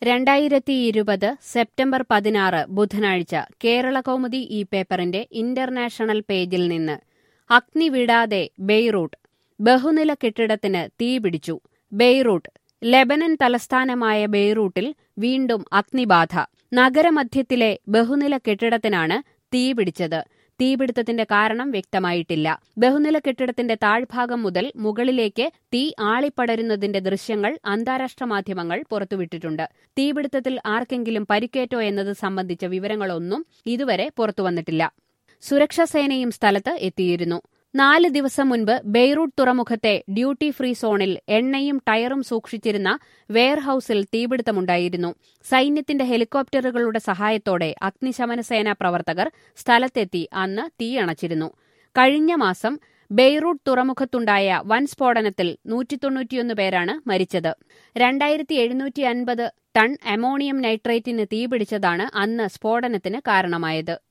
രണ്ടായിരത്തി ഇരുപത് സെപ്റ്റംബർ പതിനാറ് ബുധനാഴ്ച കേരള കൗമുദി ഈ പേപ്പറിന്റെ ഇന്റർനാഷണൽ പേജിൽ നിന്ന് അഗ്നി വിടാതെ ബെയ്റൂട്ട് ബഹുനില കെട്ടിടത്തിന് തീപിടിച്ചു ബെയ്റൂട്ട് ലെബനൻ തലസ്ഥാനമായ ബെയ്റൂട്ടിൽ വീണ്ടും അഗ്നിബാധ നഗരമധ്യത്തിലെ ബഹുനില കെട്ടിടത്തിനാണ് തീപിടിച്ചത് തീപിടുത്തത്തിന്റെ കാരണം വ്യക്തമായിട്ടില്ല ബഹുനില കെട്ടിടത്തിന്റെ താഴ്ഭാഗം മുതൽ മുകളിലേക്ക് തീ ആളിപ്പടരുന്നതിന്റെ ദൃശ്യങ്ങൾ അന്താരാഷ്ട്ര മാധ്യമങ്ങൾ പുറത്തുവിട്ടിട്ടുണ്ട് തീപിടുത്തത്തിൽ ആർക്കെങ്കിലും പരിക്കേറ്റോ എന്നത് സംബന്ധിച്ച വിവരങ്ങളൊന്നും ഇതുവരെ പുറത്തുവന്നിട്ടില്ല സുരക്ഷാസേനയും സ്ഥലത്ത് എത്തിയിരുന്നു നാല് ദിവസം മുൻപ് ബെയ്റൂട്ട് തുറമുഖത്തെ ഡ്യൂട്ടി ഫ്രീ സോണിൽ എണ്ണയും ടയറും സൂക്ഷിച്ചിരുന്ന വെയർഹൌസിൽ തീപിടുത്തമുണ്ടായിരുന്നു സൈന്യത്തിന്റെ ഹെലികോപ്റ്ററുകളുടെ സഹായത്തോടെ അഗ്നിശമന സേനാ പ്രവർത്തകർ സ്ഥലത്തെത്തി അന്ന് തീയണച്ചിരുന്നു കഴിഞ്ഞ മാസം ബെയ്റൂട്ട് തുറമുഖത്തുണ്ടായ വൻ സ്ഫോടനത്തിൽ നൂറ്റി തൊണ്ണൂറ്റിയൊന്ന് പേരാണ് മരിച്ചത് രണ്ടായിരത്തി എഴുന്നൂറ്റി അൻപത് ടൺ അമോണിയം നൈട്രേറ്റിന് തീപിടിച്ചതാണ് അന്ന് സ്ഫോടനത്തിന് കാരണമായത്